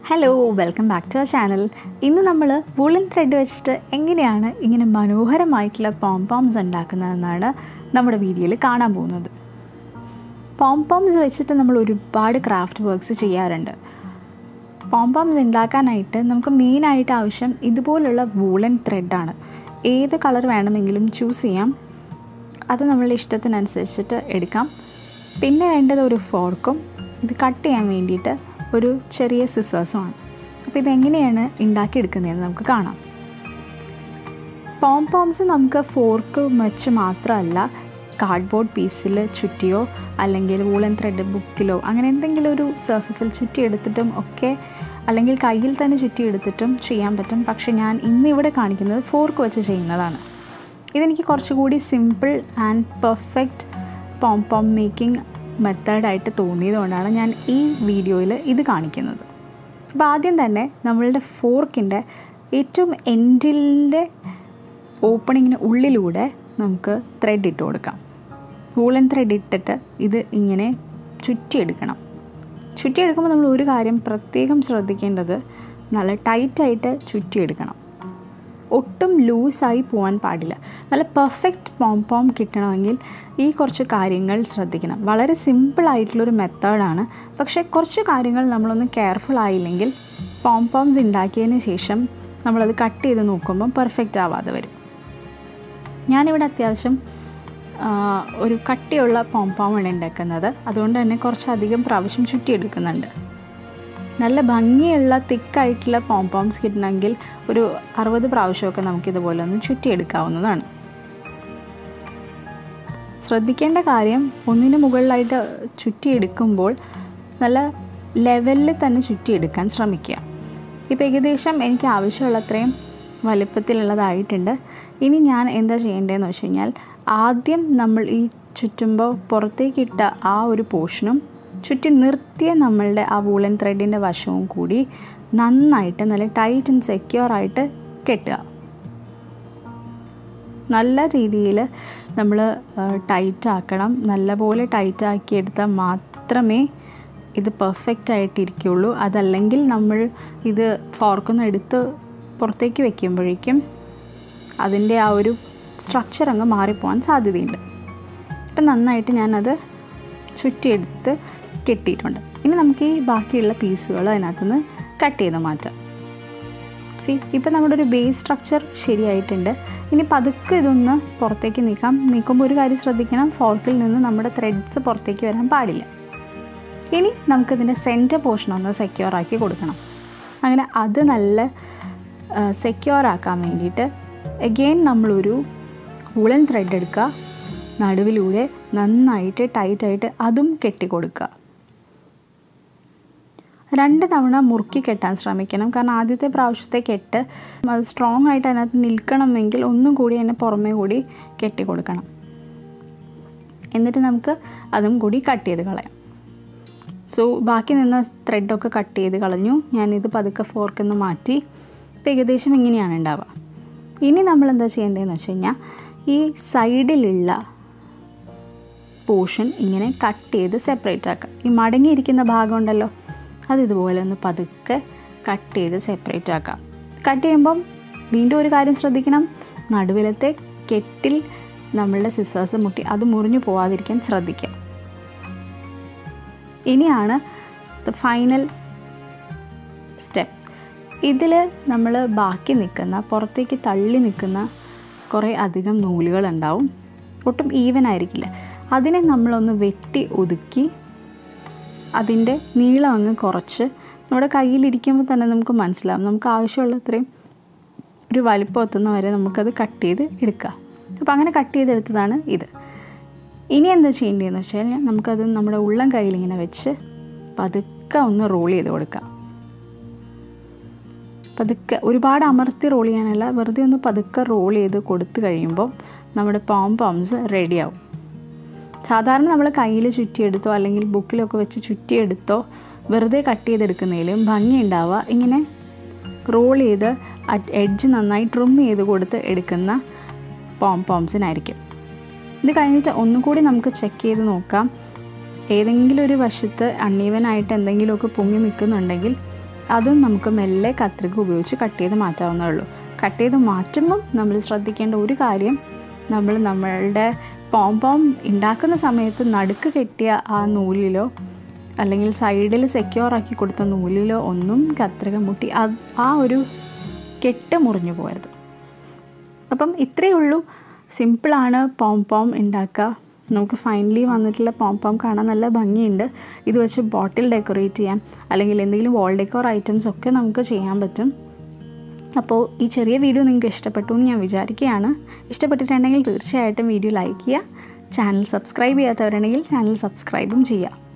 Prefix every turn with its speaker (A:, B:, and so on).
A: hello welcome back to our channel ഇന്ന് നമ്മൾ woollen thread വെച്ചിട്ട് എങ്ങനെയാണ് ഇങ്ങനെ മനോഹരമായിട്ടുള്ള പോംപോംസ് ഉണ്ടാക്കുന്നതെന്നാണ് നമ്മുടെ വീഡിയോയിൽ കാണാൻ പോകുന്നത് പോംപോംസ് വെച്ചിട്ട് നമ്മൾ ഒരുപാട് ക്രാഫ്റ്റ് വർക്ക്സ് ചെയ്യാറുണ്ട് പോംപോംസ് ഉണ്ടാക്കാനായിട്ട് നമുക്ക് മെയിനായിട്ട് ആവശ്യം ഇതുപോലുള്ള വൂളൻ ത്രെഡാണ് ഏത് കളർ വേണമെങ്കിലും ചൂസ് ചെയ്യാം അത് നമ്മളുടെ ഇഷ്ടത്തിനനുസരിച്ചിട്ട് എടുക്കാം പിന്നെ വേണ്ടത് ഒരു ഫോർക്കും ഇത് കട്ട് ചെയ്യാൻ വേണ്ടിയിട്ട് ഒരു ചെറിയ സിസേഴ്സുമാണ് അപ്പോൾ ഇതെങ്ങനെയാണ് ഉണ്ടാക്കിയെടുക്കുന്നതെന്ന് നമുക്ക് കാണാം പോം പോംസ് നമുക്ക് ഫോർക്ക് വെച്ച് മാത്രമല്ല കാർഡ്ബോർഡ് പീസിൽ ചുറ്റിയോ അല്ലെങ്കിൽ വൂളൻ ത്രെഡ് ബുക്കിലോ അങ്ങനെ എന്തെങ്കിലും ഒരു സർഫസിൽ ചുറ്റിയെടുത്തിട്ടും ഒക്കെ അല്ലെങ്കിൽ കയ്യിൽ തന്നെ ചുറ്റിയെടുത്തിട്ടും ചെയ്യാൻ പറ്റും പക്ഷേ ഞാൻ ഇന്നിവിടെ കാണിക്കുന്നത് ഫോർക്ക് വെച്ച് ചെയ്യുന്നതാണ് ഇതെനിക്ക് കുറച്ചുകൂടി സിമ്പിൾ ആൻഡ് പെർഫെക്റ്റ് പോം പോം മേക്കിംഗ് മെത്തേഡായിട്ട് തോന്നിയതുകൊണ്ടാണ് ഞാൻ ഈ വീഡിയോയിൽ ഇത് കാണിക്കുന്നത് അപ്പോൾ ആദ്യം തന്നെ നമ്മളുടെ ഫോർക്കിൻ്റെ ഏറ്റവും എൻഡിലിൻ്റെ ഓപ്പണിങ്ങിന് ഉള്ളിലൂടെ നമുക്ക് ത്രെഡ് ഇട്ട് കൊടുക്കാം വൂളൻ ത്രെഡ് ഇട്ടിട്ട് ഇത് ഇങ്ങനെ ചുറ്റിയെടുക്കണം ചുറ്റിയെടുക്കുമ്പോൾ നമ്മൾ ഒരു കാര്യം പ്രത്യേകം ശ്രദ്ധിക്കേണ്ടത് നല്ല ടൈറ്റായിട്ട് ചുറ്റിയെടുക്കണം ഒട്ടും ലൂസായി പോകാൻ പാടില്ല നല്ല പെർഫെക്റ്റ് പോം പോം കിട്ടണമെങ്കിൽ ഈ കുറച്ച് കാര്യങ്ങൾ ശ്രദ്ധിക്കണം വളരെ സിമ്പിളായിട്ടുള്ളൊരു മെത്തേഡാണ് പക്ഷേ കുറച്ച് കാര്യങ്ങൾ നമ്മളൊന്ന് കെയർഫുൾ ആയില്ലെങ്കിൽ പോം പോംസ് ഉണ്ടാക്കിയതിന് ശേഷം നമ്മളത് കട്ട് ചെയ്ത് നോക്കുമ്പം പെർഫെക്റ്റ് ആവാതെ വരും ഞാനിവിടെ അത്യാവശ്യം ഒരു കട്ടിയുള്ള പോം പോമാണ് ഉണ്ടാക്കുന്നത് അതുകൊണ്ട് തന്നെ കുറച്ചധികം പ്രാവശ്യം ചുറ്റിയെടുക്കുന്നുണ്ട് നല്ല ഭംഗിയുള്ള തിക്കായിട്ടുള്ള പോംപോംസ് കിട്ടണമെങ്കിൽ ഒരു അറുപത് പ്രാവശ്യമൊക്കെ നമുക്കിതുപോലെ ഒന്ന് ചുറ്റിയെടുക്കാവുന്നതാണ് ശ്രദ്ധിക്കേണ്ട കാര്യം ഒന്നിന് മുകളിലായിട്ട് ചുറ്റിയെടുക്കുമ്പോൾ നല്ല ലെവലിൽ തന്നെ ചുറ്റിയെടുക്കാൻ ശ്രമിക്കുക ഇപ്പോൾ ഏകദേശം എനിക്ക് ആവശ്യമുള്ളത്രയും വലിപ്പത്തിലുള്ളതായിട്ടുണ്ട് ഇനി ഞാൻ എന്താ ചെയ്യേണ്ടതെന്ന് വെച്ച് കഴിഞ്ഞാൽ ആദ്യം നമ്മൾ ഈ ചുറ്റുമ്പോൾ പുറത്തേക്കിട്ട ആ ഒരു പോർഷനും ചുറ്റി നിർത്തിയ നമ്മളുടെ ആ വൂളൻ ത്രെഡിൻ്റെ വശവും കൂടി നന്നായിട്ട് നല്ല ടൈറ്റ് ആൻഡ് സെക്യൂർ ആയിട്ട് കെട്ടുക നല്ല രീതിയിൽ നമ്മൾ ടൈറ്റ് ആക്കണം നല്ലപോലെ ടൈറ്റ് ആക്കി എടുത്താൽ മാത്രമേ ഇത് പെർഫെക്റ്റ് ആയിട്ടിരിക്കുള്ളൂ അതല്ലെങ്കിൽ നമ്മൾ ഇത് ഫോർക്കൊന്ന് എടുത്ത് പുറത്തേക്ക് വെക്കുമ്പോഴേക്കും അതിൻ്റെ ആ ഒരു സ്ട്രക്ചർ അങ്ങ് മാറിപ്പോകാൻ സാധ്യതയുണ്ട് ഇപ്പം നന്നായിട്ട് ഞാനത് ചുറ്റിയെടുത്ത് കെട്ടിയിട്ടുണ്ട് ഇനി നമുക്ക് ഈ ബാക്കിയുള്ള പീസുകൾ അതിനകത്തുനിന്ന് കട്ട് ചെയ്ത് മാറ്റാം സി ഇപ്പം നമ്മുടെ ഒരു ബേസ് സ്ട്രക്ചർ ശരിയായിട്ടുണ്ട് ഇനി പതുക്കെ ഇതൊന്ന് പുറത്തേക്ക് നീക്കാം നീക്കുമ്പോൾ ഒരു കാര്യം ശ്രദ്ധിക്കണം ഫോർക്കിൽ നിന്ന് നമ്മുടെ ത്രെഡ്സ് പുറത്തേക്ക് വരാൻ പാടില്ല ഇനി നമുക്കിതിൻ്റെ സെൻറ്റർ പോർഷൻ ഒന്ന് സെക്യൂർ ആക്കി കൊടുക്കണം അങ്ങനെ അത് നല്ല സെക്യൂർ ആക്കാൻ വേണ്ടിയിട്ട് എഗെയിൻ നമ്മളൊരു വൂളൻ ത്രെഡ് എടുക്കുക നടുവിലൂടെ നന്നായിട്ട് ടൈറ്റായിട്ട് അതും കെട്ടിക്കൊടുക്കുക രണ്ട് തവണ മുറുക്കി കെട്ടാൻ ശ്രമിക്കണം കാരണം ആദ്യത്തെ പ്രാവശ്യത്തെ കെട്ട് അത് സ്ട്രോങ് ആയിട്ട് അതിനകത്ത് നിൽക്കണമെങ്കിൽ ഒന്നും കൂടി അതിനെ പുറമേ കൂടി കെട്ടി കൊടുക്കണം എന്നിട്ട് നമുക്ക് അതും കൂടി കട്ട് ചെയ്ത് കളയാം സോ ബാക്കി നിന്ന ത്രെഡൊക്കെ കട്ട് ചെയ്ത് കളഞ്ഞു ഞാനിത് പതുക്കെ ഫോർക്കിൽ നിന്ന് മാറ്റി ഇപ്പോൾ ഏകദേശം ഇങ്ങനെയാണ് ഉണ്ടാവുക ഇനി നമ്മൾ എന്താ ചെയ്യേണ്ടതെന്ന് വെച്ച് കഴിഞ്ഞാൽ ഈ സൈഡിലുള്ള പോർഷൻ ഇങ്ങനെ കട്ട് ചെയ്ത് സെപ്പറേറ്റ് ആക്കുക ഈ മടങ്ങിയിരിക്കുന്ന ഭാഗം ഉണ്ടല്ലോ അത് ഇതുപോലെ ഒന്ന് പതുക്കെ കട്ട് ചെയ്ത് സെപ്പറേറ്റ് ആക്കാം കട്ട് ചെയ്യുമ്പം വീണ്ടും ഒരു കാര്യം ശ്രദ്ധിക്കണം നടുവിലത്തെ കെട്ടിൽ നമ്മളുടെ സിസേഴ്സ് മുട്ടി അത് മുറിഞ്ഞു പോവാതിരിക്കാൻ ശ്രദ്ധിക്കുക ഇനിയാണ് ദ ഫൈനൽ സ്റ്റെപ്പ് ഇതിൽ നമ്മൾ ബാക്കി നിൽക്കുന്ന പുറത്തേക്ക് തള്ളി നിൽക്കുന്ന കുറേ അധികം നൂലുകളുണ്ടാവും ഒട്ടും ഈവൻ ആയിരിക്കില്ല അതിനെ നമ്മളൊന്ന് വെട്ടി ഒതുക്കി അതിൻ്റെ നീളം അങ്ങ് കുറച്ച് നമ്മുടെ കയ്യിലിരിക്കുമ്പോൾ തന്നെ നമുക്ക് മനസ്സിലാവും നമുക്ക് ആവശ്യമുള്ള അത്രയും ഒരു വലിപ്പം എത്തുന്ന വരെ നമുക്കത് കട്ട് ചെയ്ത് എടുക്കുക അപ്പോൾ അങ്ങനെ കട്ട് ചെയ്തെടുത്തതാണ് ഇത് ഇനി എന്താ ചെയ്യേണ്ടതെന്ന് വെച്ച് കഴിഞ്ഞാൽ നമുക്കത് നമ്മുടെ ഉള്ളം കയ്യിൽ ഇങ്ങനെ വെച്ച് പതുക്കെ ഒന്ന് റോൾ ചെയ്ത് കൊടുക്കാം പതുക്കെ ഒരുപാട് അമർത്തി റോൾ ചെയ്യാനല്ല വെറുതെ ഒന്ന് പതുക്കെ റോൾ ചെയ്ത് കൊടുത്തു കഴിയുമ്പോൾ നമ്മുടെ പോം പോംസ് റെഡിയാവും സാധാരണ നമ്മൾ കയ്യിൽ ചുറ്റിയെടുത്തോ അല്ലെങ്കിൽ ബുക്കിലൊക്കെ വെച്ച് ചുറ്റിയെടുത്തോ വെറുതെ കട്ട് ചെയ്തെടുക്കുന്നതിലും ഭംഗി ഉണ്ടാവുക ഇങ്ങനെ റോൾ ചെയ്ത് എഡ്ജ് നന്നായി ട്രിം ചെയ്ത് കൊടുത്ത് എടുക്കുന്ന പോം പോംസിനായിരിക്കും ഇത് കഴിഞ്ഞിട്ട് ഒന്നുകൂടി നമുക്ക് ചെക്ക് ചെയ്ത് നോക്കാം ഏതെങ്കിലും ഒരു വശത്ത് അണ്ണീവനായിട്ട് എന്തെങ്കിലുമൊക്കെ പൊങ്ങി നിൽക്കുന്നുണ്ടെങ്കിൽ അതും നമുക്ക് മെല്ലെ കത്രിക ഉപയോഗിച്ച് കട്ട് ചെയ്ത് മാറ്റാവുന്നേ ഉള്ളൂ കട്ട് ചെയ്ത് മാറ്റുമ്പം നമ്മൾ ശ്രദ്ധിക്കേണ്ട ഒരു കാര്യം നമ്മൾ നമ്മളുടെ പോം പോം ഉണ്ടാക്കുന്ന സമയത്ത് നടുക്ക് കെട്ടിയ ആ നൂലിലോ അല്ലെങ്കിൽ സൈഡിൽ സെക്യൂർ ആക്കി കൊടുത്ത നൂലിലോ ഒന്നും കത്രിക മുട്ടി അത് ആ ഒരു കെട്ട് മുറിഞ്ഞു പോകരുത് അപ്പം ഇത്രയേ ഉള്ളൂ സിമ്പിളാണ് പോം പോം ഉണ്ടാക്കുക നമുക്ക് ഫൈനലി വന്നിട്ടുള്ള പോം പോം കാണാൻ നല്ല ഭംഗിയുണ്ട് ഇത് വെച്ച് ബോട്ടിൽ ഡെക്കറേറ്റ് ചെയ്യാം അല്ലെങ്കിൽ എന്തെങ്കിലും വാൾ ഡെക്കോർ ഐറ്റംസ് ഒക്കെ നമുക്ക് ചെയ്യാൻ പറ്റും അപ്പോൾ ഈ ചെറിയ വീഡിയോ നിങ്ങൾക്ക് ഇഷ്ടപ്പെട്ടു എന്ന് ഞാൻ വിചാരിക്കുകയാണ് ഇഷ്ടപ്പെട്ടിട്ടുണ്ടെങ്കിൽ തീർച്ചയായിട്ടും വീഡിയോ ലൈക്ക് ചെയ്യുക ചാനൽ സബ്സ്ക്രൈബ് ചെയ്യാത്തവരുണ്ടെങ്കിൽ ചാനൽ സബ്സ്ക്രൈബും ചെയ്യുക